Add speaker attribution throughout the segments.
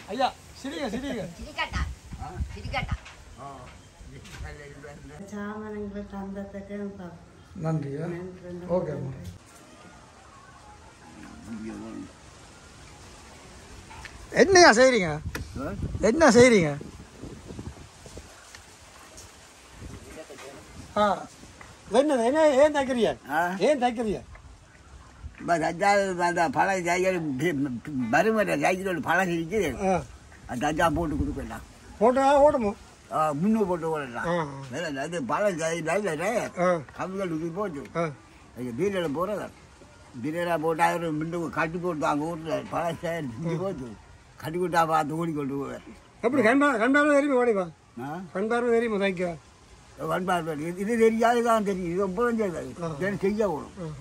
Speaker 1: ஐயா சிரிங்க சிரிங்க
Speaker 2: சிரிக்கட்டா சிரிக்கட்டா
Speaker 3: சாமானங்களை தந்ததுக்கு ப-
Speaker 1: நன்றியா
Speaker 3: நன்றி.
Speaker 1: ஓகேம்மா என்னையா செய்றீங்க என்ன செய்றீங்க ஆ என்ன என்ன ஏன் தைக்கிறீங்க ஏன் தைக்கிறீங்க
Speaker 4: அந்த பழைய ஜாய்கள் மருமர ஜாய்களோட பழம் இருக்குது
Speaker 1: ஆ
Speaker 4: அது அஜா போட்டு கொடுக்கலாம்
Speaker 1: போட்டா ஓடுமோ
Speaker 4: முன்னு போட்டு ஓடலாம்
Speaker 1: ஆ
Speaker 4: வேற அது பழம் ஜாய் நல்ல
Speaker 1: ஆ
Speaker 4: கவிகளுக்கு போச்சு
Speaker 1: ஆ
Speaker 4: அது பீரில் போகிறதா பீரில் போட்டு அவர் முன்னு கட்டி போட்டு அங்கே ஊரில் பழம் செஞ்சு போச்சு கட்டி விட்டா பார்த்து ஓடிக்கொண்டு போவேன்
Speaker 1: எப்படி கண்டா கண்டாலும் தெரியுமா ஓடிவா
Speaker 4: ஆ
Speaker 1: கண்டாலும் தெரியுமா தைக்க
Speaker 4: வன்பாடு இது இது தெரியாது தான் தெரியும் இது ரொம்ப தெரியாது செய்ய ஓடும்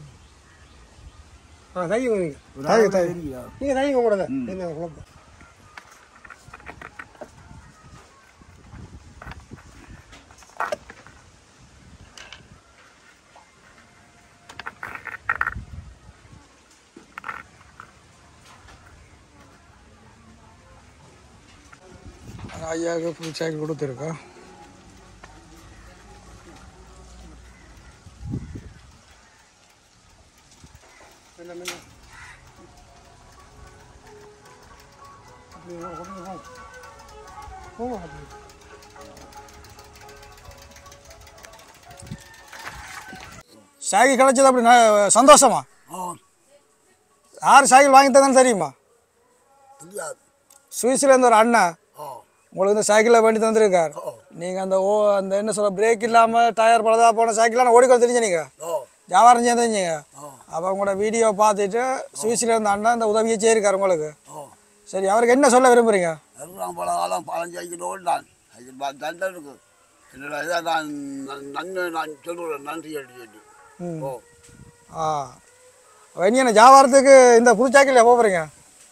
Speaker 1: ஆ தைக்க நீங்க
Speaker 4: ஒரு
Speaker 1: தைக்க
Speaker 4: ஆள்
Speaker 1: தைக்க
Speaker 4: தெரியும்
Speaker 1: நீங்க தைக்க கூடாது என்ன குழப்பம் ஐயாவுக்கு புது சைக்கிள் கொடுத்துருக்கோம் சைக்கிள் கிடைச்சது அப்படி ந- சந்தோஷமா
Speaker 4: ஆ
Speaker 1: யார் சைக்கிள் வாங்கி தந்தாலும் தெரியுமா
Speaker 4: தெரியாது
Speaker 1: சுவிஸ்லேருந்து ஒரு அண்ணன்
Speaker 4: ஆ
Speaker 1: உங்களுக்கு இந்த சைக்கிளை வேண்டி தந்திருக்கார்
Speaker 4: ஓ
Speaker 1: நீங்கள் அந்த ஓ அந்த என்ன சொல்ல பிரேக் இல்லாமல் டயர் பழுதா போன சைக்கிளான ஓடிக்கொண்டு தெரிஞ்ச நீங்கள்
Speaker 4: ஓ
Speaker 1: வியாபாரம் செய்ய தெரிஞ்சீங்க
Speaker 4: ஓ
Speaker 1: அப்போ உங்களோட வீடியோ பார்த்துட்டு சுவிஸ்ல இருந்த அண்ணன் இந்த உதவியை செய்யிருக்காரு உங்களுக்கு
Speaker 4: ஓ
Speaker 1: சரி அவருக்கு என்ன சொல்ல விரும்புறீங்க
Speaker 4: எல்லாம் பல காலம் பதினஞ்சு ஐக்கிட்டு ஓடினான் ஐக்கிட்டு பார்த்து தண்டை இருக்கு என்னோட இதை நான் நன்- நன்மை நான் சொல்லுவேன் நன்றி அடி சொல்லி
Speaker 1: ம்.
Speaker 4: ஓ
Speaker 1: ஆ அப்ப இனி என்ன வியாபாரத்துக்கு இந்த புது சைக்கிள் எப்போ போகிறீங்க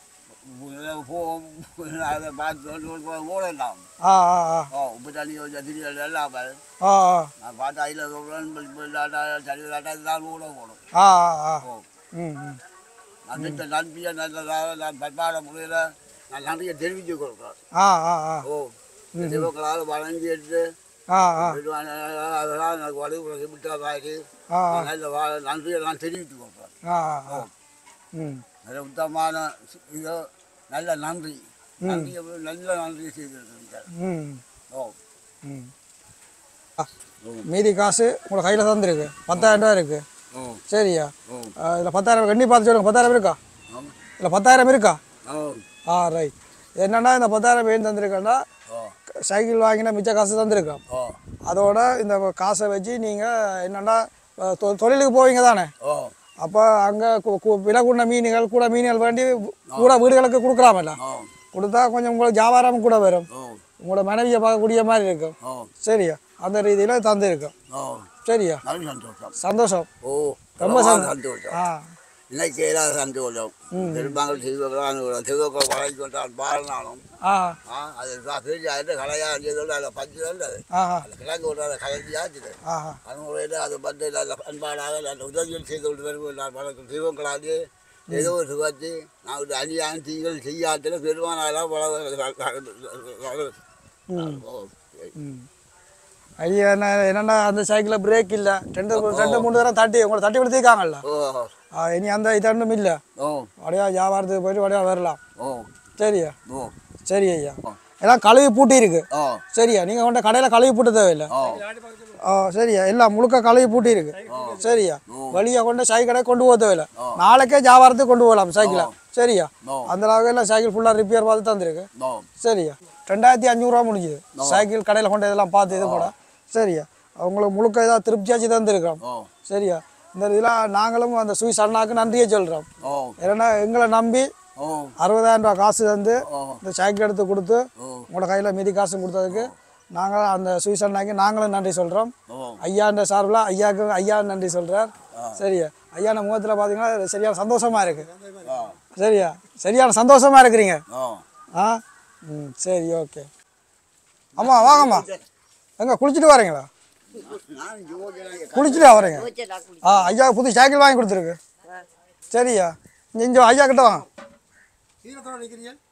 Speaker 4: இதை போ அதை பார்த்து ஓடலாம்
Speaker 1: ஆ ஆ ஆ
Speaker 4: ஓ உப்பு தண்ணி வச்சா திடீர் எல்லாம் பாரு.
Speaker 1: ஆ ஆ
Speaker 4: நான் பார்த்தா அதில் இல்லாட்டா சரி இல்லாட்டா இதுதான் ஓட போகணும்
Speaker 1: ஆ ஆ ஆ
Speaker 4: ஓ
Speaker 1: ம் ம்
Speaker 4: நான் இந்த நன்றியை நல்லதாக நான் பண்பாட முறையில் நான் நன்றியை தெரிவித்து கொடுக்குறேன்
Speaker 1: ஆ ஆ ஆ
Speaker 4: ஓ சிவக்களால் வணங்கி எடுத்து
Speaker 1: ஆ ஆ
Speaker 4: அதெல்லாம் எனக்கு வழிமுறை விட்டாதாக்கி
Speaker 1: ஆ ஆ
Speaker 4: நல்ல வா- நன்றியை நான் தெரிவித்து கொடுக்குறேன்
Speaker 1: ஆ ஆ ம்
Speaker 4: நல்ல உத்தமமான இதோ நல்ல நன்றி நன்றியை விட நல்ல நன்றி செய்திருக்கிறேன்
Speaker 1: ம்
Speaker 4: ஓ
Speaker 1: ம் ஆ, மீதி காசு உங்களோட கையில் தந்துருக்கு பத்தாயிரம் ரூபா இருக்குது
Speaker 4: ஓ
Speaker 1: சரியா
Speaker 4: ஓ
Speaker 1: இதில் பத்தாயிரம் எண்ணி பார்த்து சொல்லுங்க பத்தாயிரம் இருக்கா
Speaker 4: ஆமாம்
Speaker 1: இல்லை பத்தாயிரம் இருக்கா
Speaker 4: ஓ
Speaker 1: ஆ ரைட் என்னன்னா இந்த பத்தாயிரம் ஏன் தந்திருக்கேன்னா
Speaker 4: ஓ
Speaker 1: சைக்கிள் வாங்கின மிச்ச காசு தந்திருக்கோம்
Speaker 4: ஓ
Speaker 1: அதோட இந்த காசை வச்சு நீங்கள் என்னென்னா தொழிலுக்கு போவீங்க தானே
Speaker 4: ஓ
Speaker 1: அப்போ அங்கே விலை கூடின மீன்கள் கூட மீன்கள் வேண்டி கூட வீடுகளுக்கு கொடுக்குறாமல்ல
Speaker 4: ஓ
Speaker 1: கொடுத்தா கொஞ்சம் உங்களுக்கு வியாபாரம் கூட வரும்
Speaker 4: ஓ
Speaker 1: உங்களோட மனைவியை பார்க்கக்கூடிய மாதிரி இருக்கும்
Speaker 4: ஓ
Speaker 1: சரியா அந்த ரீதியில் தந்திருக்கோம்
Speaker 4: ஓ
Speaker 1: சரியா
Speaker 4: நல்ல சந்தோஷம்
Speaker 1: சந்தோஷம்
Speaker 4: ஓ
Speaker 1: ரொம்ப
Speaker 4: ரொம்ப
Speaker 1: சந்தோஷம்.
Speaker 4: சந்தோஷம்
Speaker 1: ஆ
Speaker 4: இன்னைக்கு ஏதாவது சந்தோஷம் பெரும்பாங்கள் செய்வதான சிவக்க வளை கொண்டால் பாடினாலும்
Speaker 1: ஆ
Speaker 4: ஆ அது தான் பெரிய அது கலையாக செய்தோட அதில் பஞ்சு நல்லது
Speaker 1: ஆஹா
Speaker 4: அந்த கிழங்கு விட்டு அதை கலைஞ்சியாச்சுது
Speaker 1: ஆஹா
Speaker 4: அது பந்து நல்ல அன்பாடாக நல்ல உதவிகள் செய்து கொண்டு வருவோம் நான் வளர்க்கும் சிவங்களாலே ஏதோ ஒரு சுகத்தி நான் ஒரு அநியாயம் தீங்கள் செய்யாத்துல பெருமானாலாம்
Speaker 1: ம் ஐயா என்ன என்னன்னா அந்த சைக்கிளில் பிரேக் இல்லை ரெண்டு ரெண்டு மூணு தடவை தட்டி உங்களை தட்டி விழுத்திருக்காங்கல்ல
Speaker 4: ஓ
Speaker 1: ஆ, இனி அந்த இது ஒன்றும் இல்லை
Speaker 4: ஓ
Speaker 1: வடையா வியாபாரத்துக்கு போயிட்டு வடையா வரலாம்
Speaker 4: ஓ
Speaker 1: சரியா
Speaker 4: ஓ
Speaker 1: சரி ஐயா எல்லாம் கழுவி பூட்டி இருக்கு
Speaker 4: ஓ
Speaker 1: சரியா நீங்கள் கொண்ட கடையில் கழுவி பூட்ட தேவையில்லை
Speaker 4: ஓ
Speaker 1: ஆ சரியா எல்லாம் முழுக்க கழுவி பூட்டி இருக்கு சரியா வெளியே கொண்டு சைக்கிளை கொண்டு போக தேவையில்லை நாளைக்கே வியாபாரத்துக்கு கொண்டு போகலாம் சைக்கிளை சரியா
Speaker 4: ஓ.
Speaker 1: அந்த அளவுக்கு சைக்கிள் ஃபுல்லாக ரிப்பேர் பார்த்து தந்திருக்கு
Speaker 4: ஓ
Speaker 1: சரியா ரெண்டாயிரத்தி அஞ்சூறுரூவா முடிஞ்சுது சைக்கிள் கடையில் கொண்டு இதெல்லாம் பார்த்து இது கூட சரியா அவங்களுக்கு முழுக்க இதாக திருப்தியாச்சு தந்துருக்கோம்
Speaker 4: ஓ
Speaker 1: சரியா இந்த இதில் நாங்களும் அந்த சுவிஸ் அண்ணாக்கு நன்றியே சொல்கிறோம்
Speaker 4: ஓ
Speaker 1: ஏன்னா எங்களை நம்பி
Speaker 4: ஓ
Speaker 1: அறுபதாயிரம் ரூபா காசு தந்து
Speaker 4: ஓ
Speaker 1: இந்த சைக்கிள் எடுத்து கொடுத்து
Speaker 4: ஓ
Speaker 1: உங்களோட கையில் மீதி காசு கொடுத்ததுக்கு நாங்கள் அந்த சுவிஸ் அண்ணாக்கு நாங்களும் நன்றி சொல்கிறோம்
Speaker 4: ஓ
Speaker 1: ஐயான்ற சார்பில் ஐயாவுக்கு ஐயா நன்றி சொல்கிறார் சரியா ஐயான முகத்தில் பார்த்தீங்கன்னா சரியான சந்தோஷமாக இருக்குது
Speaker 4: ஓ
Speaker 1: சரியா சரியான சந்தோஷமாக இருக்கிறீங்க
Speaker 4: ஓ
Speaker 1: ஆ ம் சரி ஓகே அம்மா வாங்கம்மா எங்க குளிச்சுட்டு வரீங்களா
Speaker 4: நான் யோகியாக
Speaker 1: குளிச்சுட்டு வரீங்க
Speaker 2: பூச்செல்லாம் குளி
Speaker 1: ஆ ஐயா புது சைக்கிள் வாங்கி கொடுத்துருக்கு சரியா இங்கே இங்கே ஐயா கிட்ட வாங்க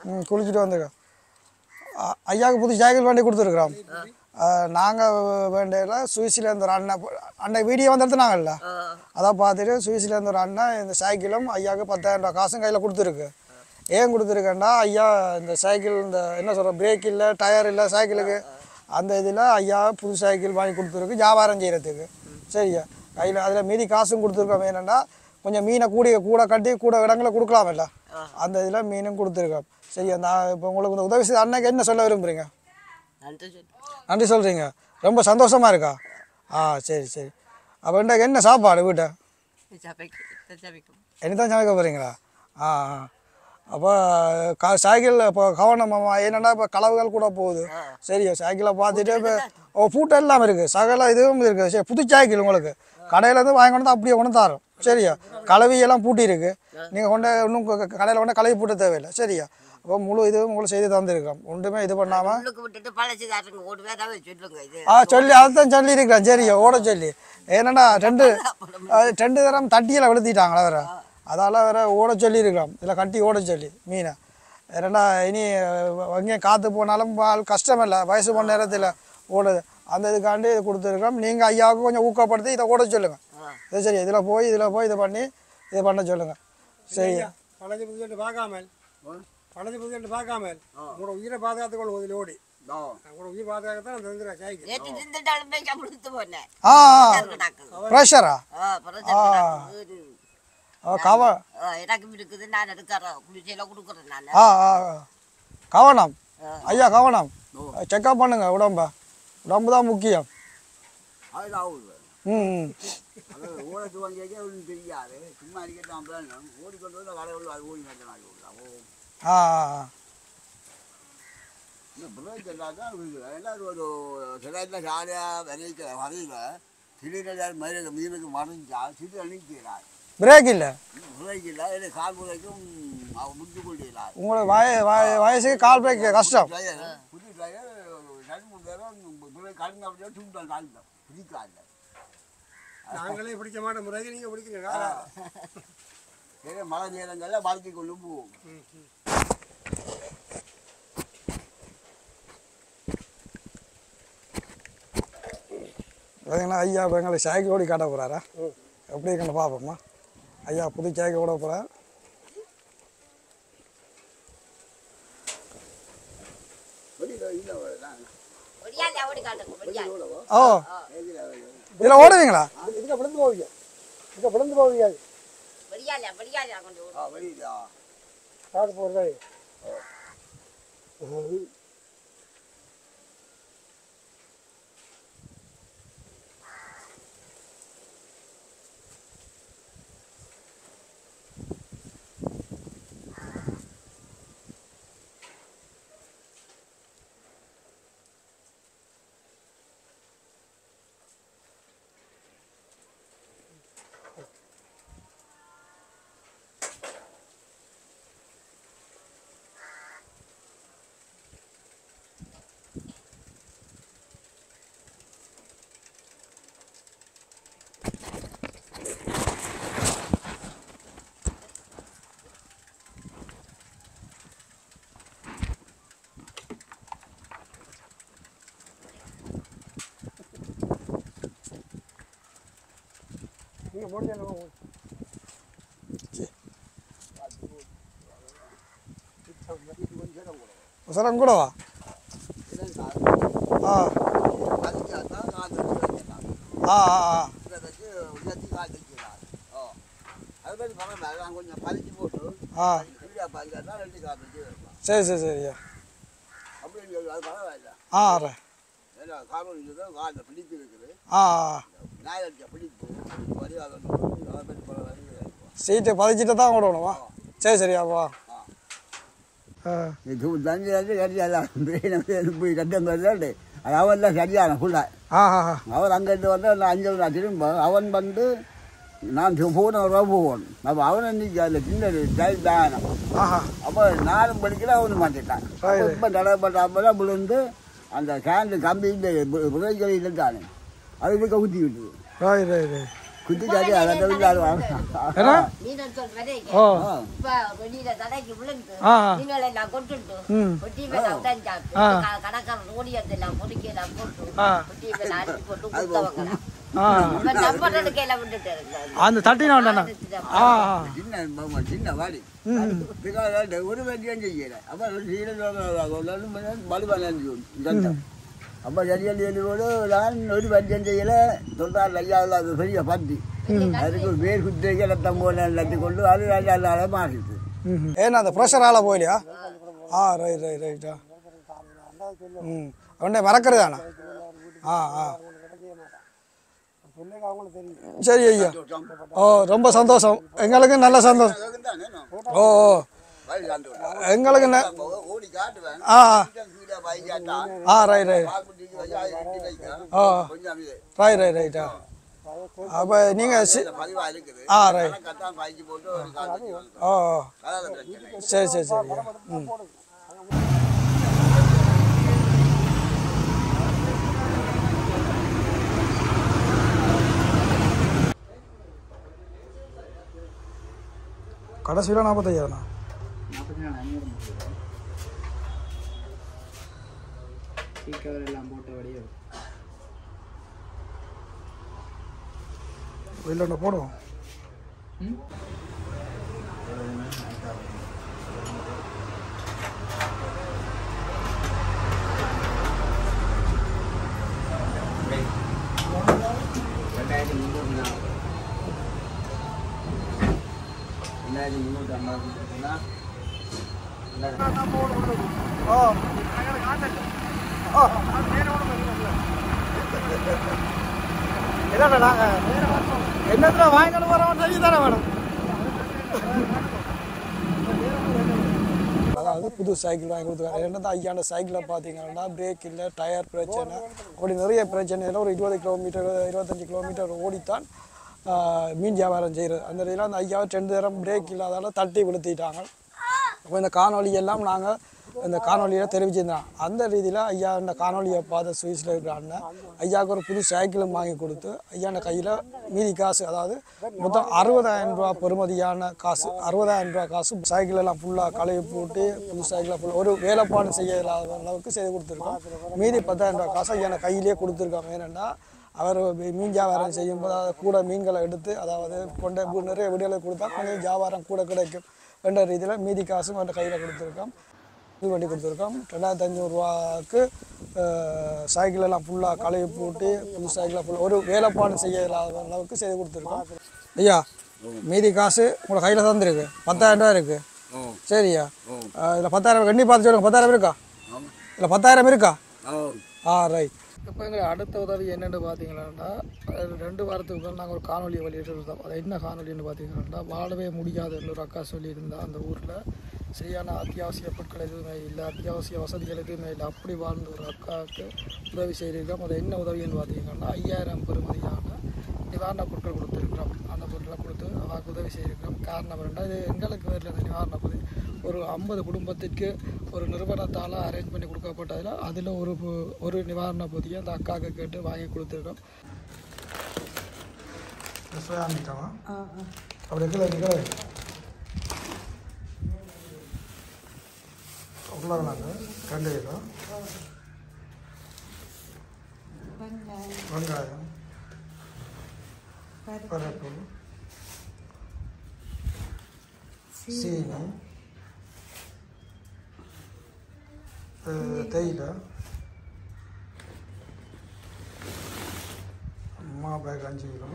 Speaker 1: ம் குளிச்சுட்டு வந்திருக்கோம் அ- ஐயாவுக்கு புது சைக்கிள் வண்டி கொடுத்துருக்குறோம் நாங்கள் வேண்டியல சுவிஸ்லேருந்து ஒரு அண்ணன் போ- அண்ணன் வீடியோ வந்து எடுத்துனாங்கல்ல அதை பார்த்துட்டு சுவிஸ்லேருந்து ஒரு அண்ணன் இந்த சைக்கிளும் ஐயாவுக்கு பத்தாயிரம் ரூபா காசும் கையில் கொடுத்துருக்கு ஏன் கொடுத்துருக்கேன்னா ஐயா இந்த சைக்கிள் இந்த என்ன சொல்கிற பிரேக் இல்லை டயர் இல்லை சைக்கிளுக்கு அந்த இதில் ஐயா புது சைக்கிள் வாங்கி கொடுத்துருக்கு வியாபாரம் செய்கிறதுக்கு சரியா கையில் அதில் மீதி காசும் கொடுத்துருக்கோம் என்னென்னா கொஞ்சம் மீனை கூடி கூட கட்டி கூட இடங்களை கொடுக்கலாமில்ல அந்த இதில் மீனும் கொடுத்துருக்கோம் சரியா நான் இப்போ உங்களுக்கு இந்த உதவி செய்த அன்னைக்கு என்ன சொல்ல விரும்புகிறீங்க
Speaker 5: நன்றி சொல்லு
Speaker 1: நன்றி சொல்கிறீங்க ரொம்ப சந்தோஷமா இருக்கா ஆ சரி சரி அப்போ இன்றைக்கு என்ன சாப்பாடு வீட்டை
Speaker 5: சபைக்கு சபைக்கும்
Speaker 1: இனி தான் சமைக்க போகிறீங்களா ஆ ஆ அப்போ கா சைக்கிள் இப்போ கவனமாமா என்னென்னா இப்போ களவுகள் கூட போகுது சரியா சைக்கிளை பார்த்துட்டு இப்போ ஓ பூட்டு எல்லாம் இருக்குது சகல இதுவும் இருக்குது சரி புது சைக்கிள் உங்களுக்கு கடையிலேருந்து வாங்கி கொண்டு வந்து அப்படியே கொண்டு தரோம் சரியா கலவி எல்லாம் பூட்டி இருக்கு நீங்கள் கொண்டு இன்னும் கடையில் கொண்டு கலவி பூட்ட தேவையில்லை சரியா அப்போ முழு இதுவும் உங்களுக்கு செய்து தந்திருக்கோம் ஒன்றுமே இது பண்ணாமல்
Speaker 5: உள்ளுக்கு விட்டுட்டு பழசு காட்டுங்க ஓட்டு வேறாவே சொல்லுங்க இது
Speaker 1: ஆ சொல்லி அதுதான் சொல்லியிருக்கிறேன் சரியா ஓட சொல்லி ஏன்னா ரெண்டு அது ரெண்டு தரம் தட்டியில் வெளுத்திட்டாங்களா வேற அதால வேற ஓட சொல்லியிருக்கிறோம் இதில் கட்டி ஓட சொல்லி மீனை ஏன்னா இனி எங்கேயும் காற்று போனாலும் ஆள் கஷ்டம் இல்லை வயசு பண்ண நேரத்தில் ஓடுது அந்த இதுக்காண்டி இது கொடுத்துருக்கோம் நீங்கள் ஐயாவுக்கு கொஞ்சம் ஊக்கப்படுத்தி இதை ஓட சொல்லுங்கள் இது சரி இதில் போய் இதில் போய் இது பண்ணி இது பண்ண சொல்லுங்கள் சரி
Speaker 6: பழஞ்சு புதுசு பார்க்காமல் பழஞ்சு புதுசு பார்க்காமல் உங்களோட உயிரை பாதுகாத்துக் கொள்ளும் இதில் ஓடி
Speaker 4: ஓ
Speaker 6: உங்களோட உயிர் பாதுகாக்கத்தான் அந்த வந்துடுறேன் சைக்கிள்
Speaker 5: நேற்று திண்டுட்டாலுமே சம்பளத்து போனேன்
Speaker 1: ஆ ப்ரெஷரா
Speaker 5: ஆ பரவாயில்ல
Speaker 1: கவ
Speaker 5: எனக்கும் இருக்குது நான் எடுக்கிறேன் குளிச்சையில கொடுக்குறேன் நான்
Speaker 1: ஆ ஆ ஆ. கவனம் ஐயா கவனம் செக்அப் பண்ணுங்க உடம்ப உடம்பு தான் முக்கியம்
Speaker 4: அது ஆகுது
Speaker 1: ம் ம்.
Speaker 4: அது ஓடத்து வாங்கியாக்கே ஒன்றும் தெரியாது சும்மா இருக்கட்டும் வேணும் ஓடிக்கொண்டு வந்து கடை உள்ள அது ஓடி கட்ட நாள் ஓ
Speaker 1: ஆ ஆ, ஆ.
Speaker 4: இந்த பிரேக் எல்லாத்தான் இருக்குது எல்லாரும் ஒரு சிலத்தில் சாலையாக விரைக்கிற வரையில் திடீர்னு மயிலுக்கு மீனுக்கு மறைஞ்சா சிறு அணிக்கிறார்
Speaker 1: பிரேக் இல்லை
Speaker 4: பிரேக் இல்லை இல்லை கால் முறைக்கும் அவன் முடிச்சு கொள்கிறார்
Speaker 1: உங்களுக்கு வய வய- வயசுக்கு கால் பிரேக் கஷ்டம்
Speaker 4: டயர் புது டயர் ரெண்டு மூணு பேரும் பிரேக் கடுங்க அப்படியே தூண்டால் காலிட்டோம் பிடிக்காது
Speaker 6: நாங்களே பிடிக்க மாட்டோம் முறைக்கு நீங்கள் பிடிக்கிறீங்க
Speaker 4: சரி மழை நேரங்களில் வாழ்க்கை கொண்டு போவோம்
Speaker 1: பார்த்தீங்கன்னா ஐயா இப்போ எங்களுக்கு சைக்கிள் ஓடி காட்ட போகிறாரா எப்படி இருக்குன்னு பார்ப்போம்மா ஐயா புது சைக்கிள் ஓட போகிறார்
Speaker 2: ஒடியால ஓடி காட்டுங்க ஒடியால
Speaker 1: ஓ இதில் ஓடுவீங்களா
Speaker 6: இதுக்கு விழுந்து போவீங்க இதுக்கு விழுந்து போவீங்க
Speaker 2: ஒடியால ஒடியால கொண்டு ஓடு.
Speaker 4: ஆ வெளியிலா
Speaker 6: காடு போகிறது நீங்கள் முடிஞ்ச
Speaker 1: சொல்லுங்க கூட வா ஆ
Speaker 4: அதுக்காகத்தான் கால் வச்சு வைக்கிறாங்க
Speaker 1: ஆ ஆ ஆ
Speaker 4: இதை வச்சு உயர்த்தி கால் வைக்கிறாங்க ஓ அது மாதிரி பரவாயில்ல நான் கொஞ்சம் பறிச்சு போட்டு
Speaker 1: ஆ
Speaker 4: ஃப்ரீயாக பாதுகாத்தா ரெண்டு கால் வச்சு வைப்பேன்
Speaker 1: சரி சரி சரியா
Speaker 4: அப்படின்னு சொல்லி அது பரவாயில்ல
Speaker 1: ஆ வரேன்
Speaker 4: ஏன்னா காரணம் இதுதான் காலில் பிடிப்பு இருக்குது
Speaker 1: ஆ
Speaker 4: நாயடிச்ச பிடிப்பு வரி அதை பற்றி பரவாயில்ல
Speaker 1: சீட்டை பதிச்சிட்டு தான் ஓடணுமா சரி சரியாப்பா ஆ
Speaker 4: இது தண்ணி வந்து சரியாக போய் கட்டம் வருதாண்டு அது அவன் தான் சரியான ஃபுல்லாக
Speaker 1: ஆ ஆ ஆ.
Speaker 4: அவர் அங்கேருந்து வந்து நான் அஞ்சு நான் திரும்ப அவன் வந்து நான் போன ரூபா போவோம் அப்போ அவன் இன்னைக்கு அதில் சின்ன டைம் தான்
Speaker 1: ஆஹா
Speaker 4: அப்போ நானும் படிக்கல அவனு மாட்டிட்டான் அப்போ இப்போ தடவைப்பட்ட தான் விழுந்து அந்த கேண்டு கம்பி இந்த விதைகள் இருந்தானே அது போய் கவுத்தி விட்டுது
Speaker 1: ராய் ராய் ராய்
Speaker 4: குத்திக்காட்டி அதை தொழிலாளி
Speaker 1: ஏன்னா
Speaker 2: நீங்க சொல்றதே
Speaker 1: ஓ
Speaker 2: இப்ப வெளியில தடைக்கு விழுந்து
Speaker 1: ஆ.
Speaker 2: நீங்கள் எல்லாம் கொட்டுட்டு
Speaker 1: ம்.
Speaker 2: கொட்டி மேல உடைஞ்சா
Speaker 1: ஆ.
Speaker 2: கணக்கான ஓடியதெல்லாம் பொடிக்க எல்லாம் போட்டு
Speaker 1: ஆ.
Speaker 2: கொட்டி மேல அடிச்சு போட்டு குத்தவங்க
Speaker 1: ஆ
Speaker 2: இப்ப நம்பருக்கு எல்லாம் விட்டுட்டு இருக்காங்க
Speaker 1: அந்த தட்டினா வேண்டாண்ணா ஆ ஆ.
Speaker 4: சின்ன மாமா, சின்ன வாடி
Speaker 1: ம்
Speaker 4: பிகாஸ் ஒரு வண்டியும் செய்யல அப்போ மலிவான அப்போ சரியோடு நான் ஒரு வண்டியும் செய்யல சொல்றாரு ஐயா அது பெரிய பத்தி அதுக்கு ஒரு வேர் குத்திரிக்கை ரத்தம் போல எல்லாத்தையும் கொண்டு அது ஐயா மாறிட்டு
Speaker 1: ம் ஏன்னா அந்த ப்ரெஷரால போயிலையா ஆ ரைட் ரைட் ரைட்டா ம் அவன்டே மறக்கிறதாண்ணா ஆ ஆ
Speaker 6: பிள்ளைங்க அவங்களுக்கு தெரியும்
Speaker 1: சரி ஐயா ஓ ரொம்ப சந்தோஷம் எங்களுக்கு நல்ல சந்தோஷம் ஓ ஓ எங்களுக்கு ந-
Speaker 4: ஓடி காட்டுவேன்
Speaker 1: ஆ ஆ.
Speaker 4: வைக்காட்டா
Speaker 1: ஆ ரைட் ரைட்
Speaker 4: பாக்குட்டிக்கு வச்சு அதை வெட்டி வைக்க
Speaker 1: ஓ
Speaker 4: கொஞ்சம் இது
Speaker 1: ரைட் ரைட் ரைட்டா அப்போ நீங்கள் சி
Speaker 4: பதிவா இருக்குது
Speaker 1: ஆ ரைட்
Speaker 4: கத்தான் பாய்ச்சி போட்டு ஒரு காலத்துக்கு வந்து
Speaker 1: ஓ
Speaker 4: அதான் பிரச்சனை
Speaker 1: சரி சரி சரி ஐயா. ம் கடைசியில் நாற்பத்தையாண்ணா
Speaker 7: எல்லாம் போட்டபடியே
Speaker 1: வெளில போடுவோம்
Speaker 7: ரெண்டாயிரத்தி முந்நூறு நாள் ரெண்டாயிரத்தி முந்நூற்றி ஐம்பது கொடுத்தீங்கன்னா
Speaker 1: ஓ ஓ இல்லைண்ணா நாங்கள் என்னத்தில் வாங்கிட்டு வரோம் சொல்லி தானே வேணும் அதாவது புது சைக்கிள் வாங்கி கொடுத்துருக்காங்க என்னதான் ஐயாண்ட சைக்கிளில் பார்த்தீங்கன்னா பிரேக் இல்லை டயர் பிரச்சனை அப்படி நிறைய பிரச்சனையில் ஒரு இருபது கிலோமீட்டர் இருபத்தஞ்சி கிலோமீட்டர் ஓடித்தான் ஆஹ், மீன் வியாபாரம் செய்கிறது அந்த இதில் அந்த ஐயாவை ரெண்டு தரம் பிரேக் இல்லாதால தட்டி விழுத்திட்டாங்க அப்போ இந்த காணொளி எல்லாம் நாங்கள் இந்த காணொலியில் தெரிவிச்சிருந்தோம் அந்த ரீதியில் ஐயா இந்த காணொலியை பார்த்த சுவிஸில் இருக்கிற அண்ணன் ஐயாவுக்கு ஒரு புது சைக்கிளும் வாங்கி கொடுத்து ஐயாண்ட கையில் மீதி காசு அதாவது மொத்தம் அறுபதாயிரம் ரூபா பெறுமதியான காசு அறுபதாயிரம் ரூபா காசு சைக்கிள் எல்லாம் ஃபுல்லாக கழுவி போட்டு புது சைக்கிளை ஃபுல்லாக ஒரு வேலைப்பாடு செய்ய இல்லாத அளவுக்கு செய்து கொடுத்துருக்கோம் மீதி பத்தாயிரம் ரூபா காசு ஐயா கையிலேயே கொடுத்துருக்கோம் ஏனென்னா அவர் மீன் வியாபாரம் செய்யும்போது அதாவது கூட மீன்களை எடுத்து அதாவது கொண்ட வு- நிறைய விடுதலை கொடுத்தா கொஞ்சம் வியாபாரம் கூட கிடைக்கும் என்ற ரீதியில் மீதி காசும் அவர்கிட்ட கையில் கொடுத்துருக்கோம் இது பண்ணி கொடுத்துருக்கோம் ரெண்டாயிரத்தி அஞ்சூறுரூவாக்கு சைக்கிள் எல்லாம் ஃபுல்லாக கழுவி போட்டு புது சைக்கிளை ஃபுல்லாக ஒரு வேலைப்பாடு செய்ய இல்லாத அளவுக்கு செய்து கொடுத்துருக்கோம் ஐயா மீதி காசு உங்களை கையில் தந்துருக்கு பத்தாயிரம் ரூபா இருக்குது சரியா இதில் பத்தாயிரம் எண்ணி பார்த்து சொல்லுங்க பத்தாயிரம் இருக்கா இல்லை பத்தாயிரம் இருக்கா ஆ ரைட் இப்போ எங்கள் அடுத்த உதவி என்னென்னு பார்த்தீங்கன்னா அது ரெண்டு வாரத்துக்கு முன்னாடி நாங்கள் ஒரு காணொலியை வெளியிட்டிருந்தோம் அது என்ன காணொலின்னு பார்த்தீங்கன்னா வாழவே முடியாது ஒரு அக்கா சொல்லியிருந்தா அந்த ஊரில் சரியான அத்தியாவசிய பொருட்கள் எதுவுமே இல்லை அத்தியாவசிய வசதிகள் எதுவுமே இல்லை அப்படி வாழ்ந்த ஒரு அக்காவுக்கு உதவி செய்திருக்கோம் அது என்ன உதவின்னு பார்த்தீங்கன்னா ஐயாயிரம் பெறுமதியான நிவாரண பொருட்கள் கொடுத்துருக்குறோம் அந்த பொருட்களை கொடுத்து அவருக்கு உதவி செய்திருக்கிறோம் காரணம் என்னன்னா இது எங்களுக்கு வரல இந்த நிவாரண உதவி ஒரு ஐம்பது குடும்பத்திற்கு ஒரு நிறுவனத்தால் அரேஞ்ச் பண்ணி கொடுக்கப்பட்டதில் அதில் ஒரு பு- ஒரு நிவாரண பொதியை அந்த அக்காவுக்கு கேட்டு வாங்கி கொடுத்துருக்கோம் அப்படி இருக்கல நிற்கல உள்ளாங்க ரெண்டு கிலோ வெங்காயம் பருப்பு சீனி அஹ், தேயிலை மா பேக் அஞ்சு கிலோ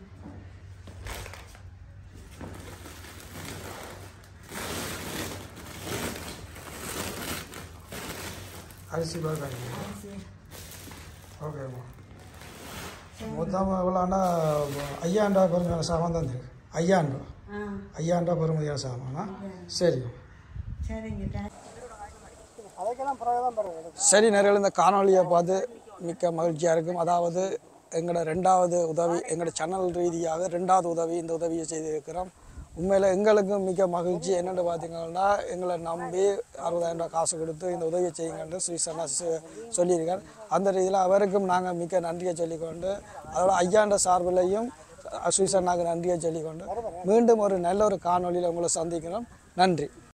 Speaker 1: அரிசி பேக் அஞ்சு கிலோ ஓகேம்மா மொத்தம் எவ்வளோன்னா ஐயாயிரம் ரூபா பெருமையான சாமான் தந்துருக்கு ஐயாயிரம் ரூபா
Speaker 3: ஆ
Speaker 1: ஐயாயிரம் ரூபா பெருமதியான சாமானா சரி
Speaker 3: சரிங்க
Speaker 6: அதுக்கெல்லாம் பிறகு தான் பாருங்க
Speaker 1: சரி நேரில் இந்த காணொலியை பார்த்து மிக்க மகிழ்ச்சியாக இருக்கும் அதாவது எங்களோட ரெண்டாவது உதவி எங்களோட சேனல் ரீதியாக ரெண்டாவது உதவி இந்த உதவியை செய்திருக்கிறோம் உண்மையில் எங்களுக்கும் மிக மகிழ்ச்சி என்னென்னு பார்த்தீங்கன்னா எங்களை நம்பி அறுபதாயிரம் ரூபாய் காசு கொடுத்து இந்த உதவியை செய்யுங்கன்னு சுவிஸ் அண்ணா சொ- சொல்லியிருக்கார் அந்த ரீதியில் அவருக்கும் நாங்கள் மிக்க நன்றியை சொல்லிக்கொண்டு அதோட ஐயாண்ட சார்பிலையும் சுவிசன்னாக்கு நன்றியை சொல்லிக்கொண்டு மீண்டும் ஒரு நல்ல ஒரு காணொளியில் உங்களை சந்திக்கிறோம் நன்றி